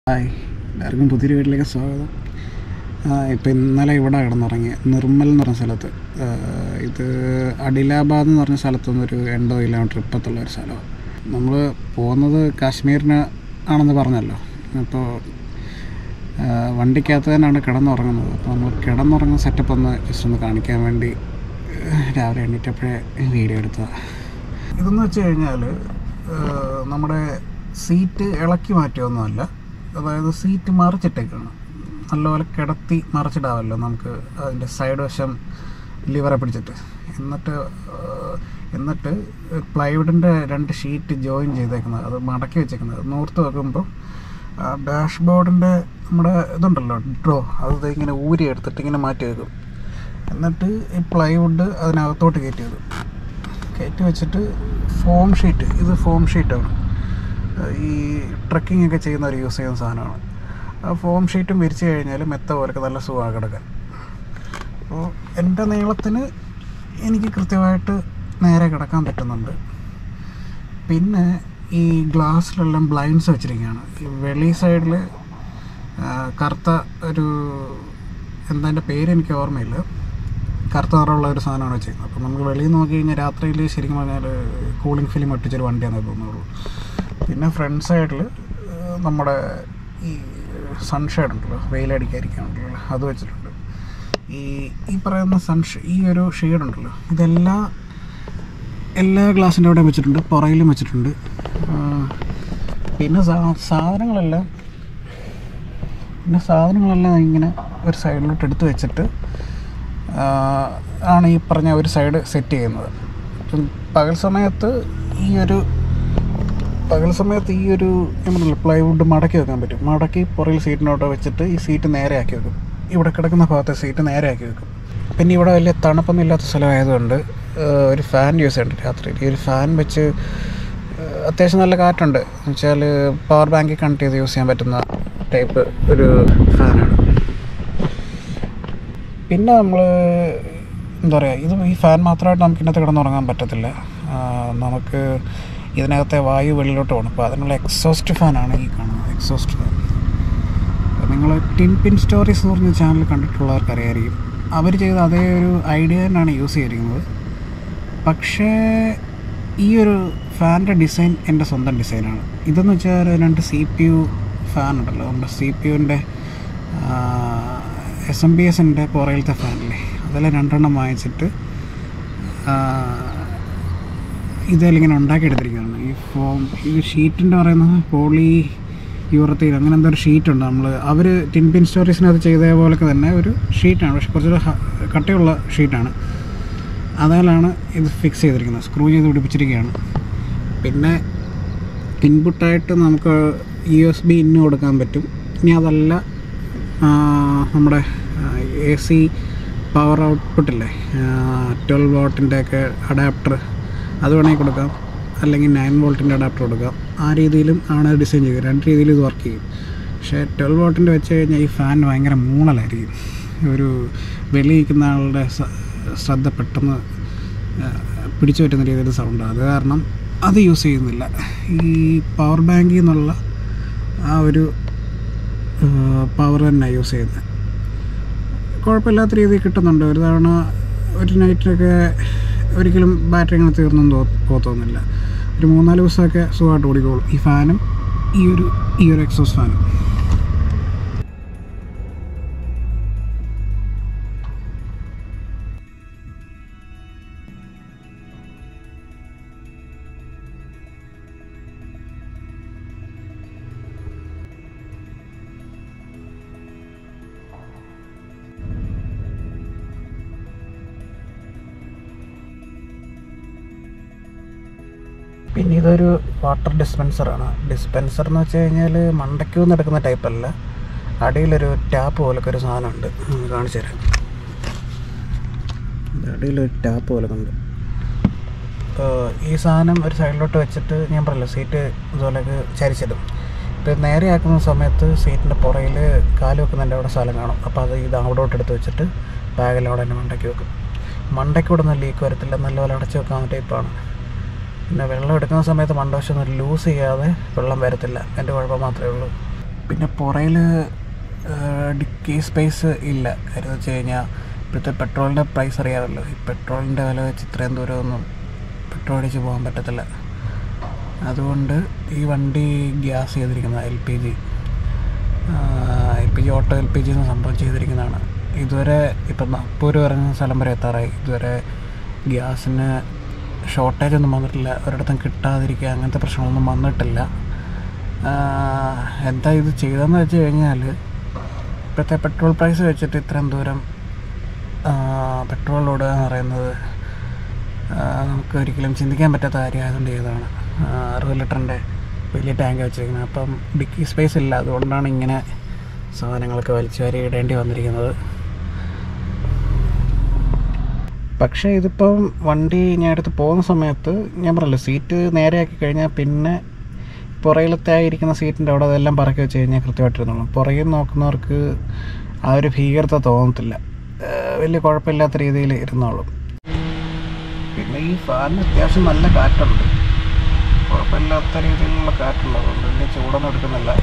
Hi എല്ലാവർക്കും പുതിയൊരു വീട്ടിലേക്ക് സ്വാഗതം ഇപ്പം ഇന്നലെ ഇവിടെ കിടന്നുറങ്ങി നിർമ്മൽ എന്ന് പറഞ്ഞ സ്ഥലത്ത് ആ, ഇത് അഡിലാബാദ് എന്ന് പറഞ്ഞ സ്ഥലത്തുനിന്ന് ഒരു എൺപത് കിലോമീറ്റർ ഇപ്പത്തുള്ള ഒരു സ്ഥലമാണ് നമ്മൾ പോകുന്നത് കാശ്മീരിന് ആണെന്ന് പറഞ്ഞല്ലോ അപ്പോൾ ആ, വണ്ടിക്കകത്ത് തന്നെയാണ് കിടന്നുറങ്ങുന്നത് അപ്പോൾ നമ്മൾ കിടന്നുറങ്ങുന്ന സെറ്റപ്പ് ഒന്ന് ജസ്റ്റ് ഒന്ന് കാണിക്കാൻ വേണ്ടി ആ, രാവിലെ എണീറ്റപ്പോഴേ വീഡിയോ എടുത്തതാണ് ഇതെന്ന് വെച്ച് കഴിഞ്ഞാൽ നമ്മുടെ സീറ്റ് ഇളക്കി മാറ്റിയൊന്നുമല്ല അതായത് സീറ്റ് മറിച്ചിട്ടേക്കാണ് നല്ലപോലെ കിടത്തി മറിച്ചിടാമല്ലോ നമുക്ക് അതിൻ്റെ സൈഡ് വശം ലിവറെ പിടിച്ചിട്ട് എന്നിട്ട് ആ, എന്നിട്ട് പ്ലൈവുഡിൻ്റെ രണ്ട് ഷീറ്റ് ജോയിൻ ചെയ്തേക്കുന്നത് അത് മടക്കി വെച്ചേക്കുന്നത് നൂർത്ത് വെക്കുമ്പോൾ ഡാഷ് ബോർഡിൻ്റെ നമ്മുടെ ഇതുണ്ടല്ലോ ഡ്രോ അത് ദേ ഇങ്ങനെ ഊരി എടുത്തിട്ട് ഇങ്ങനെ മാറ്റി വെക്കും എന്നിട്ട് ഈ പ്ലൈവുഡ് അതിനകത്തോട്ട് കയറ്റി വെക്കും കയറ്റി വെച്ചിട്ട് ഫോം ഷീറ്റ് ഇത് ഫോം ഷീറ്റാണ് ഈ ട്രക്കിംഗ് ഒക്കെ ചെയ്യുന്നവർ യൂസ് ചെയ്യുന്ന സാധനമാണ് ആ ഫോം ഷീറ്റും വിരിച്ച് കഴിഞ്ഞാൽ മെത്ത പോലൊക്കെ നല്ല സുഖമാണ് കിടക്കാൻ അപ്പോൾ എൻ്റെ നീളത്തിന് എനിക്ക് കൃത്യമായിട്ട് നേരെ കിടക്കാൻ പറ്റുന്നുണ്ട് പിന്നെ ഈ ഗ്ലാസ്സിലെല്ലാം ബ്ലൈൻഡ്സ് വെച്ചിരിക്കുകയാണ് ഈ വെളി സൈഡിൽ കറുത്ത ഒരു എന്താ എൻ്റെ പേര് എനിക്ക് ഓർമ്മയില്ല കറുത്ത നിറമുള്ള ഒരു സാധനമാണ് വെച്ചിരിക്കുന്നത് അപ്പോൾ നമുക്ക് വെളിയിൽ നോക്കി കഴിഞ്ഞാൽ രാത്രിയിൽ ശരിക്കും പറഞ്ഞാൽ കൂളിംഗ് ഫിലിം ഒട്ടിച്ചൊരു വണ്ടിയാണെന്ന് തോന്നുള്ളൂ പിന്നെ ഫ്രണ്ട് സൈഡിൽ നമ്മുടെ ഈ സൺഷെയ്ഡ് ഉണ്ടല്ലോ വെയിലടിക്കാതിരിക്കാനുണ്ടല്ലോ അത് വെച്ചിട്ടുണ്ട് ഈ ഈ പറയുന്ന സൺഷ ഈ ഒരു ഷെയ്ഡ് ഉണ്ടല്ലോ ഇതെല്ലാ എല്ലാ ഗ്ലാസിൻ്റെ അവിടെ വെച്ചിട്ടുണ്ട് പുറയിലും വെച്ചിട്ടുണ്ട് ആ, പിന്നെ സാ- സാധനങ്ങളെല്ലാം പിന്നെ സാധനങ്ങളെല്ലാം ഇങ്ങനെ ഒരു സൈഡിലോട്ട് എടുത്ത് വെച്ചിട്ട് ആ, ആണ് ഈ പറഞ്ഞ ഒരു സൈഡ് സെറ്റ് ചെയ്യുന്നത് ഇപ്പം പകൽ സമയത്ത് ഈ ഒരു പകൽ സമയത്ത് ഈ ഒരു എന്താ പ്ലൈവുഡ് മടക്കി വെക്കാൻ പറ്റും മടക്കി പുറകിൽ സീറ്റിനോട്ട് വെച്ചിട്ട് ഈ സീറ്റ് നേരെ ആക്കി വെക്കും ഇവിടെ കിടക്കുന്ന ഭാഗത്തെ സീറ്റ് നേരെ ആക്കി വെക്കും പിന്നെ ഇവിടെ വലിയ തണുപ്പൊന്നും ഇല്ലാത്ത സ്ഥലമായതുകൊണ്ട് ആ, ഒരു ഫാൻ യൂസ് ചെയ്യുന്നുണ്ട് രാത്രിയിൽ ഈ ഒരു ഫാൻ വെച്ച് ആ, അത്യാവശ്യം നല്ല കാറ്റുണ്ട് എന്ന് വെച്ചാൽ പവർ ബാങ്കിൽ കണക്ട് ചെയ്ത് യൂസ് ചെയ്യാൻ പറ്റുന്ന ടൈപ്പ് ഒരു ഫാനാണ് പിന്നെ നമ്മൾ എന്താ പറയുക ഇത് ഈ ഫാൻ മാത്രമായിട്ട് നമുക്ക് ഇതിനകത്ത് കിടന്നുറങ്ങാൻ പറ്റത്തില്ല ആ, നമുക്ക് ഇതിനകത്തെ വായു വെളിയിലോട്ട് പോകണം അപ്പോൾ അതിനുള്ള എക്സോസ്റ്റ് ഫാനാണ് ഈ കാണുന്നത് എക്സോസ്റ്റ് ഫാൻ നിങ്ങൾ ടിൻ പിൻ സ്റ്റോറീസ് എന്ന് പറഞ്ഞ ചാനൽ കണ്ടിട്ടുള്ളവർക്ക് അറിയായിരിക്കും അവർ ചെയ്ത അതേ ഒരു ഐഡിയ തന്നെയാണ് യൂസ് ചെയ്തിരിക്കുന്നത് പക്ഷേ ഈ ഒരു ഫാനിൻ്റെ ഡിസൈൻ എൻ്റെ സ്വന്തം ഡിസൈനാണ് ഇതെന്ന് വെച്ചാൽ രണ്ട് സി പി യു ഫാൻ ഉണ്ടല്ലോ നമ്മുടെ സി പി യുവിൻ്റെ എസ് എം ബി എസിൻ്റെ പുറയിലത്തെ ഫാനില്ലേ അതെല്ലാം രണ്ടെണ്ണം വാങ്ങിച്ചിട്ട് ആ, ഇതെല്ലാം ഇങ്ങനെ ഉണ്ടാക്കിയെടുത്തിരിക്കുകയാണ് ഈ ഫോം ഈ ഷീറ്റിൻ്റെ പറയുന്നത് പോളി യൂറത്തീൻ അങ്ങനെ എന്തോ ഒരു ഷീറ്റുണ്ട് നമ്മൾ അവർ ടിൻ പിൻ സ്റ്റോറീസിനകത്ത് ചെയ്ത പോലൊക്കെ തന്നെ ഒരു ഷീറ്റാണ് പക്ഷെ കുറച്ചൊരു ഹ- കട്ടിയുള്ള ഷീറ്റാണ് അതിലാണ് ഇത് ഫിക്സ് ചെയ്തിരിക്കുന്നത് സ്ക്രൂ ചെയ്ത് പിടിപ്പിച്ചിരിക്കുകയാണ് പിന്നെ ഇൻപുട്ടായിട്ട് നമുക്ക് യു എസ് ബി ഇന്ന് കൊടുക്കാൻ പറ്റും ഇനി അതല്ല ആ, നമ്മുടെ എ സി പവർ ഔട്ട്പുട്ടില്ലേ ട്വൽവ് വോട്ടിൻ്റെ ഒക്കെ അഡാപ്റ്റർ അത് വേണമെങ്കിൽ കൊടുക്കാം അല്ലെങ്കിൽ നയൻ വോൾട്ടിൻ്റെ അഡാപ്റ്റർ കൊടുക്കാം ആ രീതിയിലും ആണ് ഡിസൈൻ ചെയ്തത് രണ്ട് രീതിയിൽ ഇത് വർക്ക് ചെയ്യും പക്ഷേ ട്വൽവ് വോട്ടിൻ്റെ വെച്ച് കഴിഞ്ഞാൽ ഈ ഫാൻ ഭയങ്കര മൂളലായിരിക്കും ഒരു വെളിയിൽ നിൽക്കുന്ന ആളുടെ സ- ശ്രദ്ധ പെട്ടെന്ന് ആ, പിടിച്ചു പറ്റുന്ന രീതിയിൽ സൗണ്ട് അത് കാരണം അത് യൂസ് ചെയ്യുന്നില്ല ഈ പവർ ബാങ്കിൽ നിന്നുള്ള ആ ഒരു പവർ തന്നെ യൂസ് ചെയ്യുന്നത് കുഴപ്പമില്ലാത്ത രീതിയിൽ കിട്ടുന്നുണ്ട് ഒരു തവണ ഒരു നൈറ്റിലൊക്കെ ഒരിക്കലും ബാറ്ററി അങ്ങനെ തീർന്നൊന്നും തോ പോകത്തൊന്നുമില്ല ഒരു മൂന്നാല് ദിവസമൊക്കെ സുഖമായിട്ട് ഓടിക്കോളും ഈ ഫാനും ഈ ഒരു ഈ ഒരു എക്സോസ് ഫാനും പിന്നെ ഇതൊരു വാട്ടർ ഡിസ്പെൻസറാണ് ഡിസ്പെൻസർ എന്ന് വെച്ച് കഴിഞ്ഞാൽ മണ്ടയ്ക്ക് നിന്ന് എടുക്കുന്ന ടൈപ്പല്ല അടിയിലൊരു ടാപ്പ് പോലൊക്കെ ഒരു സാധനമുണ്ട് ഉം, കാണിച്ചു തരാം ഇത് അടിയിലൊരു ടാപ്പ് പോലൊക്കെ ഉണ്ട് ഏഹ് ഈ സാധനം ഒരു സൈഡിലോട്ട് വെച്ചിട്ട് ഞാൻ പറയല്ലോ സീറ്റ് ഇതുപോലെയൊക്കെ ചരിച്ചിടും ഇത് നേരെ ആക്കുന്ന സമയത്ത് സീറ്റിൻ്റെ പുറയിൽ കാല് വെക്കുന്നതിൻ്റെ അവിടെ സ്ഥലം കാണും അപ്പോൾ അത് ഇത് അവിടോട്ട് എടുത്ത് വെച്ചിട്ട് ബാഗെല്ലാം അവിടെ തന്നെ മണ്ടയ്ക്ക് വെക്കും മണ്ടയ്ക്കൂടെ ഒന്നും ലീക്ക് വരത്തില്ല നല്ലപോലെ അടച്ച് വെക്കാവുന്ന ടൈപ്പാണ് പിന്നെ വെള്ളം എടുക്കുന്ന സമയത്ത് മണ്ടവശം ഒന്ന് ലൂസ് ചെയ്യാതെ വെള്ളം വരത്തില്ല എൻ്റെ കുഴപ്പം മാത്രമേ ഉള്ളൂ പിന്നെ പുറയിൽ ഡിക്കി സ്പേസ് ഇല്ല കാര്യം വെച്ച് കഴിഞ്ഞാൽ ഇപ്പോഴത്തെ പെട്രോളിൻ്റെ പ്രൈസ് അറിയാമല്ലോ ഈ പെട്രോളിൻ്റെ വില വെച്ച് ഇത്രയും ദൂരമൊന്നും പെട്രോൾ അടിച്ച് പോകാൻ പറ്റത്തില്ല അതുകൊണ്ട് ഈ വണ്ടി ഗ്യാസ് ചെയ്തിരിക്കുന്നത് L P G L P G auto L P G എന്ന സംഭവം ചെയ്തിരിക്കുന്നതാണ് ഇതുവരെ ഇപ്പം നാഗ്പൂർ പറയുന്ന സ്ഥലം വരെ എത്താറായി ഇതുവരെ ഗ്യാസിന് ഷോർട്ടേജ് ഒന്നും വന്നിട്ടില്ല ഒരിടത്തും കിട്ടാതിരിക്കുക അങ്ങനത്തെ പ്രശ്നങ്ങളൊന്നും വന്നിട്ടില്ല ആഹ് എന്താ ഇത് ചെയ്തതെന്ന് വെച്ച് കഴിഞ്ഞാൽ ഇപ്പോഴത്തെ പെട്രോൾ പ്രൈസ് വെച്ചിട്ട് ഇത്രയും ദൂരം പെട്രോൾ ഓടുക എന്ന് പറയുന്നത് ആഹ് നമുക്ക് ഒരിക്കലും ചിന്തിക്കാൻ പറ്റാത്ത കാര്യമായതുകൊണ്ട് ചെയ്തതാണ് ആഹ് അറുപത് ലിറ്ററിൻ്റെ വലിയ ടാങ്ക് വെച്ചിരിക്കുന്നത് അപ്പം ഡിക്കി സ്പേസ് ഇല്ല അതുകൊണ്ടാണ് ഇങ്ങനെ സാധനങ്ങളൊക്കെ വലിച്ചു വാരി ഇടേണ്ടി വന്നിരിക്കുന്നത് പക്ഷേ ഇതിപ്പം വണ്ടി ഞാൻ എടുത്ത് പോകുന്ന സമയത്ത് ഞാൻ പറഞ്ഞല്ലോ സീറ്റ് നേരെയാക്കി കഴിഞ്ഞാൽ പിന്നെ പുറകിലത്തെ ഇരിക്കുന്ന സീറ്റിൻ്റെ അവിടെ അതെല്ലാം പറക്കി വെച്ച് കഴിഞ്ഞാൽ കൃത്യമായിട്ടിരുന്നോളും പുറകിൽ നോക്കുന്നവർക്ക് ആ ഒരു ഭീകരത തോന്നത്തില്ല ഏഹ് വലിയ കുഴപ്പമില്ലാത്ത രീതിയിൽ ഇരുന്നോളും പിന്നെ ഈ ഫാനിന് അത്യാവശ്യം നല്ല കാറ്റുണ്ട് കുഴപ്പമില്ലാത്ത രീതിയിലുള്ള കാറ്റുണ്ട് അതുകൊണ്ട് വലിയ ചൂടൊന്നും എടുക്കുന്നില്ല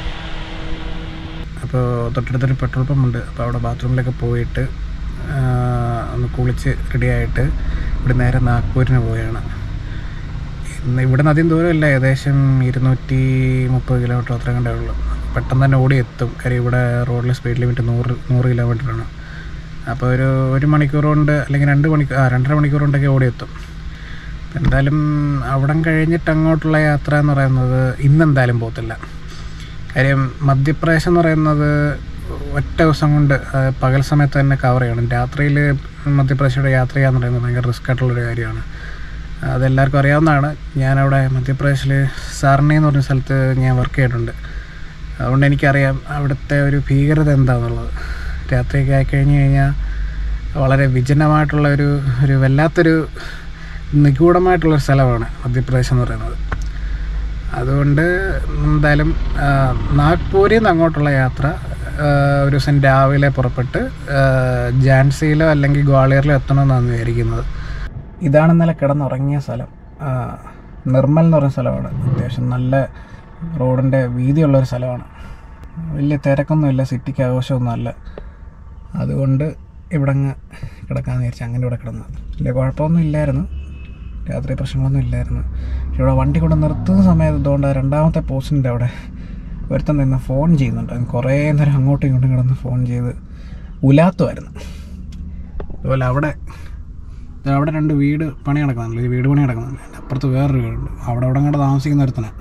അപ്പോൾ തൊട്ടടുത്തൊരു പെട്രോൾ പമ്പ് ഉണ്ട് അപ്പോൾ അവിടെ ബാത്റൂമിലൊക്കെ പോയിട്ട് ആ, ഒന്ന് കുളിച്ച് റെഡിയായിട്ട് ഇവിടെ നേരെ നാഗ്പൂരിന് പോവുകയാണ് ഇന്ന് ഇവിടെ നിന്ന് അധികം ദൂരമില്ല ഏകദേശം ഇരുന്നൂറ്റി മുപ്പത് കിലോമീറ്റർ അത്ര കണ്ടേ ഉള്ളൂ പെട്ടെന്ന് തന്നെ ഓടി എത്തും കാര്യം ഇവിടെ റോഡിലെ സ്പീഡ് ലിമിറ്റ് നൂറ് നൂറ് കിലോമീറ്ററാണ് അപ്പോൾ ഒരു ഒരു മണിക്കൂർ കൊണ്ട് അല്ലെങ്കിൽ രണ്ട് മണിക്കൂർ ആ രണ്ടര മണിക്കൂർ കൊണ്ടൊക്കെ ഓടി എത്തും അപ്പോൾ എന്തായാലും അവിടം കഴിഞ്ഞിട്ട് അങ്ങോട്ടുള്ള യാത്ര എന്ന് പറയുന്നത് ഇന്നെന്തായാലും പോകത്തില്ല കാര്യം മധ്യപ്രദേശ് എന്ന് പറയുന്നത് ഒറ്റ ദിവസം കൊണ്ട് ആ, പകൽ സമയത്ത് തന്നെ കവർ ചെയ്യണം രാത്രിയിൽ മധ്യപ്രദേശിലൂടെ യാത്ര ചെയ്യാന്ന് പറയുന്നത് ഭയങ്കര റിസ്ക് ആയിട്ടുള്ളൊരു കാര്യമാണ് അതെല്ലാവർക്കും അറിയാവുന്നതാണ് ഞാനവിടെ മധ്യപ്രദേശിൽ സാർണി എന്ന് പറഞ്ഞ സ്ഥലത്ത് ഞാൻ വർക്ക് ചെയ്തിട്ടുണ്ട് അതുകൊണ്ട് എനിക്കറിയാം അവിടുത്തെ ഒരു ഭീകരത എന്താണെന്നുള്ളത് രാത്രിയൊക്കെ ആയിക്കഴിഞ്ഞ് കഴിഞ്ഞാൽ വളരെ വിജനമായിട്ടുള്ള ഒരു ഒരു വല്ലാത്തൊരു നിഗൂഢമായിട്ടുള്ളൊരു സ്ഥലമാണ് മധ്യപ്രദേശ് എന്ന് പറയുന്നത് അതുകൊണ്ട് എന്തായാലും ആ, നാഗ്പൂരിൽ നിന്ന് അങ്ങോട്ടുള്ള യാത്ര ആ, ഒരു ദിവസം രാവിലെ പുറപ്പെട്ട് ആ, ഝാൻസിയിലോ അല്ലെങ്കിൽ ഗ്വാളിയറിലോ എത്തണമെന്നാണ് വിചാരിക്കുന്നത് ഇതാണ് ഇന്നലെ കിടന്നുറങ്ങിയ സ്ഥലം ആ, നിർമ്മൽ എന്ന് പറയുന്ന സ്ഥലമാണ് അത്യാവശ്യം നല്ല റോഡിൻ്റെ വീതിയുള്ളൊരു സ്ഥലമാണ് വലിയ തിരക്കൊന്നുമില്ല സിറ്റിക്ക് ആഘോഷമൊന്നുമല്ല അതുകൊണ്ട് ഇവിടെ അങ്ങ് കിടക്കാമെന്ന് വിചാരിച്ചു അങ്ങനെ ഇവിടെ കിടന്നത് വലിയ കുഴപ്പമൊന്നും ഇല്ലായിരുന്നു രാത്രി പ്രശ്നങ്ങളൊന്നും ഇല്ലായിരുന്നു പക്ഷെ ഇവിടെ വണ്ടി കൊണ്ട് നിർത്തുന്ന സമയത്ത് ഇതുകൊണ്ട് ആ രണ്ടാമത്തെ പോസ്റ്റിൻ്റെ അവിടെ ഒരുത്തൻ നിന്ന് ഫോൺ ചെയ്യുന്നുണ്ട് അവൻ കുറേ നേരം അങ്ങോട്ടും ഇങ്ങോട്ടും കിടന്ന് ഫോൺ ചെയ്ത് ഉലാത്തുമായിരുന്നു അതുപോലെ അവിടെ ദേ അവിടെ രണ്ട് വീട് പണി നടക്കുന്നുണ്ട് ഒരു വീട് പണി നടക്കുന്നുണ്ട് അതിൻ്റെ അപ്പുറത്ത് വേറൊരു വീടുണ്ട് അവിടെ അവിടെ അങ്ങോട്ട് താമസിക്കുന്ന ഒരുത്തനാണ്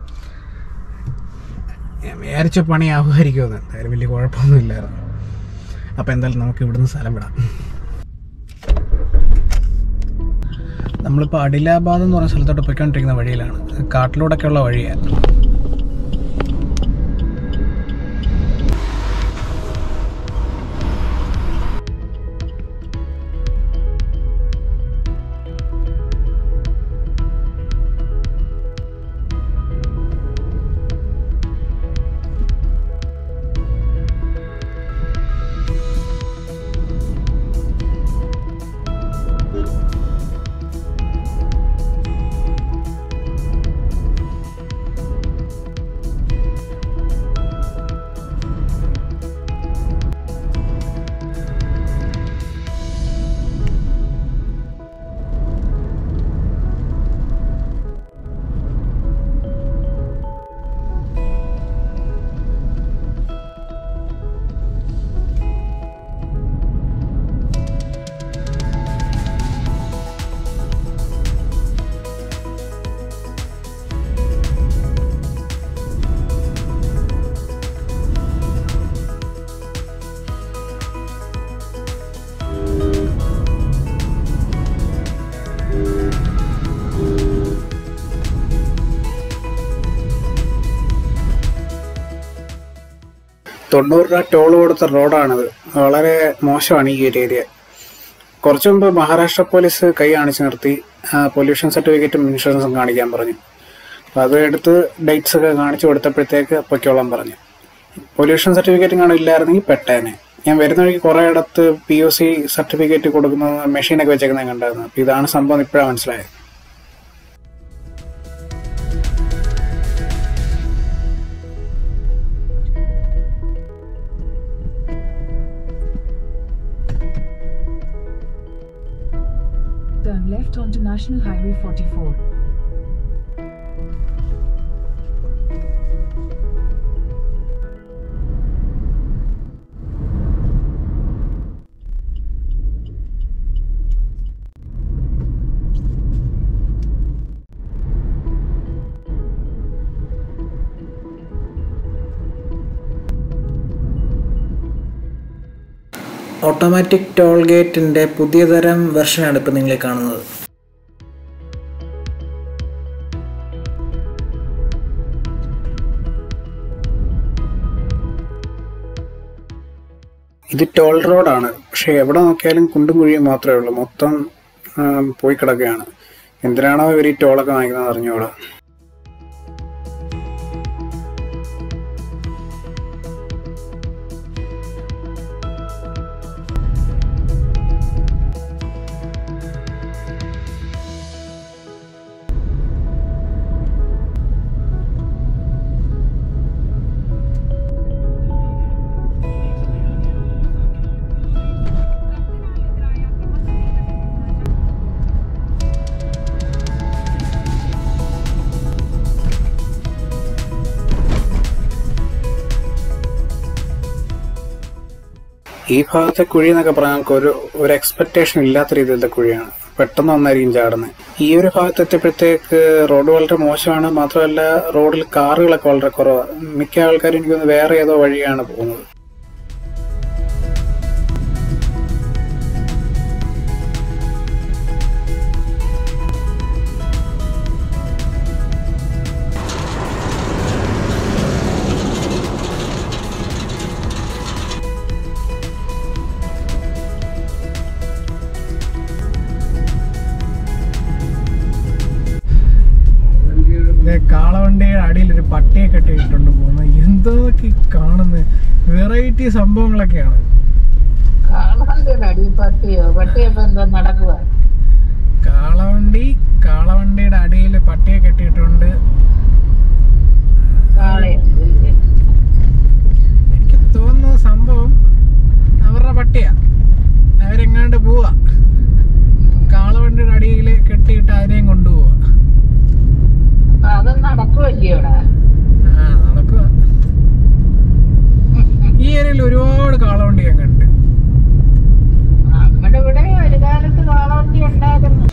ഞാൻ വിചാരിച്ച പണി ആവുമായിരിക്കുമെന്ന് എന്തായാലും വലിയ കുഴപ്പമൊന്നും ഇല്ലായിരുന്നു അപ്പോൾ എന്തായാലും നമുക്ക് ഇവിടുന്ന് സ്ഥലം വിടാം നമ്മളിപ്പോൾ അഡിലാബാദ് എന്ന് പറഞ്ഞ സ്ഥലത്തോട്ട് പോയിക്കൊണ്ടിരിക്കുന്ന വഴിയിലാണ് കാട്ടിലൂടെയൊക്കെയുള്ള വഴിയാണ് തൊണ്ണൂറ് രൂപ ടോൾ കൊടുത്ത റോഡാണിത് വളരെ മോശമാണ് ഈ ഒരു ഏരിയ കുറച്ചു മുമ്പ് മഹാരാഷ്ട്ര പോലീസ് കൈ കാണിച്ച് നിർത്തി പൊല്യൂഷൻ സർട്ടിഫിക്കറ്റും ഇൻഷുറൻസും കാണിക്കാൻ പറഞ്ഞു അപ്പോൾ അത് എടുത്ത് ഡേറ്റ്സ് ഒക്കെ കാണിച്ചു കൊടുത്തപ്പോഴത്തേക്ക് പൊയ്ക്കോളാൻ പറഞ്ഞു പൊല്യൂഷൻ സർട്ടിഫിക്കറ്റും കാണും ഇല്ലായിരുന്നെങ്കിൽ പെട്ടേനെ ഞാൻ വരുന്ന വഴിക്ക് കുറേ ഇടത്ത് പി ഒ സി സർട്ടിഫിക്കറ്റ് കൊടുക്കുന്ന മെഷീനൊക്കെ വെച്ചേക്കുന്നത് കണ്ടായിരുന്നു അപ്പോൾ ഇതാണ് സംഭവം ഇപ്പോഴാണ് മനസ്സിലായത് onto National Highway 44. Automatic toll ഗേറ്റിൻ്റെ പുതിയ തരം വെർഷനാണ് ഇപ്പോൾ നിങ്ങൾ കാണുന്നത് ഇത് ടോൾ റോഡാണ് പക്ഷേ എവിടെ നോക്കിയാലും കുണ്ടും കുഴിയും മാത്രമേ ഉള്ളൂ മൊത്തം ആ, പോയി കിടക്കുകയാണ് എന്തിനാണോ ഇവർ ഈ ടോളൊക്കെ വാങ്ങിക്കുന്നത് അറിഞ്ഞോളൂ ഈ ഭാഗത്തെ കുഴി എന്നൊക്കെ പറഞ്ഞാൽ നമുക്ക് ഒരു ഒരു എക്സ്പെക്ടേഷൻ ഇല്ലാത്ത രീതിയിലത്തെ കുഴിയാണ് പെട്ടെന്ന് ഒന്നായിരിക്കും ചാടുന്നത് ഈ ഒരു ഭാഗത്ത് എത്തിയപ്പോഴത്തേക്ക് റോഡ് വളരെ മോശമാണ് മാത്രമല്ല റോഡിൽ കാറുകളൊക്കെ വളരെ കുറവാണ് മിക്ക ആൾക്കാരും എനിക്ക് തോന്നുന്നു വേറെ ഏതോ വഴിയാണ് പോകുന്നത് കാളവണ്ടിയുടെ അടിയിൽ ഒരു പട്ടിയെ കെട്ടിയിട്ടുണ്ട് പോകുന്നത് എന്തൊക്കെ കാണുന്നത് വെറൈറ്റി സംഭവങ്ങളൊക്കെയാണ് കാണാൻ അടി പട്ടിയോ പട്ടിയപ്പോ എന്താ നടക്കുക കാളവണ്ടി കാളവണ്ടിയുടെ അടിയിൽ പട്ടിയെ കെട്ടിയിട്ടുണ്ട് കാളയുണ്ട് എനിക്ക് തോന്നുന്ന സംഭവം അവരുടെ പട്ടിയാ അവരെങ്ങാണ്ട് പോവാ കാളവണ്ടിയുടെ അടിയിൽ കെട്ടിയിട്ട് അതിനെയും കൊണ്ടുപോവാ അപ്പൊ അത് നടക്കുമല്ലയോടാ ആ നടക്കുക ഈ ഏരിയയിൽ ഒരുപാട് കാളവണ്ടി ഞാൻ കണ്ട് നമ്മുടെ ഇവിടെ ഒരു കാലത്ത് കാളവണ്ടി ഉണ്ടായിരുന്നു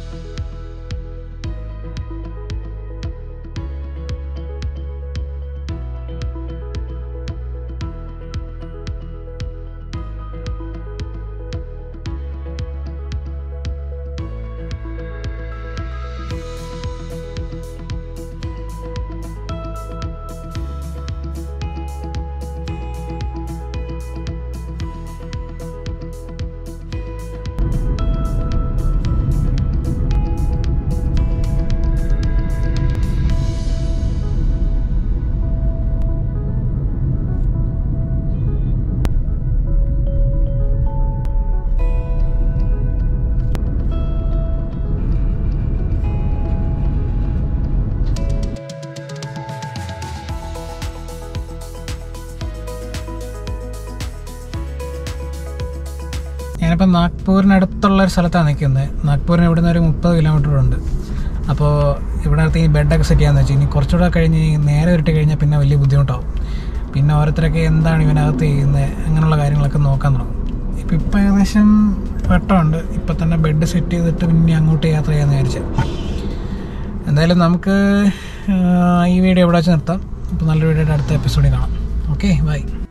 ഞാനിപ്പോൾ നാഗ്പൂരിനടുത്തുള്ള ഒരു സ്ഥലത്താണ് നിൽക്കുന്നത് നാഗ്പൂരിന് ഇവിടുന്ന് ഒരു മുപ്പത് കിലോമീറ്റർ ഉണ്ട് അപ്പോൾ ഇവിടെ അടുത്ത് ഈ ബെഡൊക്കെ സെറ്റ് ചെയ്യാന്ന് വെച്ചാൽ ഇനി കുറച്ചുകൂടെ കഴിഞ്ഞ് ഈ നേരെ ഉരുട്ടി കഴിഞ്ഞാൽ പിന്നെ വലിയ ബുദ്ധിമുട്ടാവും പിന്നെ ഓരോരുത്തരൊക്കെ എന്താണ് ഇവനകത്ത് ചെയ്യുന്നത് അങ്ങനെയുള്ള കാര്യങ്ങളൊക്കെ നോക്കാൻ തുടങ്ങും ഇപ്പം ഇപ്പം ഏകദേശം വെട്ടമുണ്ട് ഇപ്പം തന്നെ ബെഡ് സെറ്റ് ചെയ്തിട്ട് പിന്നെ അങ്ങോട്ട് യാത്ര ചെയ്യാമെന്ന് വിചാരിച്ചത് എന്തായാലും നമുക്ക് ആ, ഈ വീഡിയോ ഇവിടെ വെച്ച് നിർത്താം അപ്പോൾ നല്ല വീഡിയോയുടെ അടുത്ത എപ്പിസോഡിൽ കാണാം ഓക്കെ ബൈ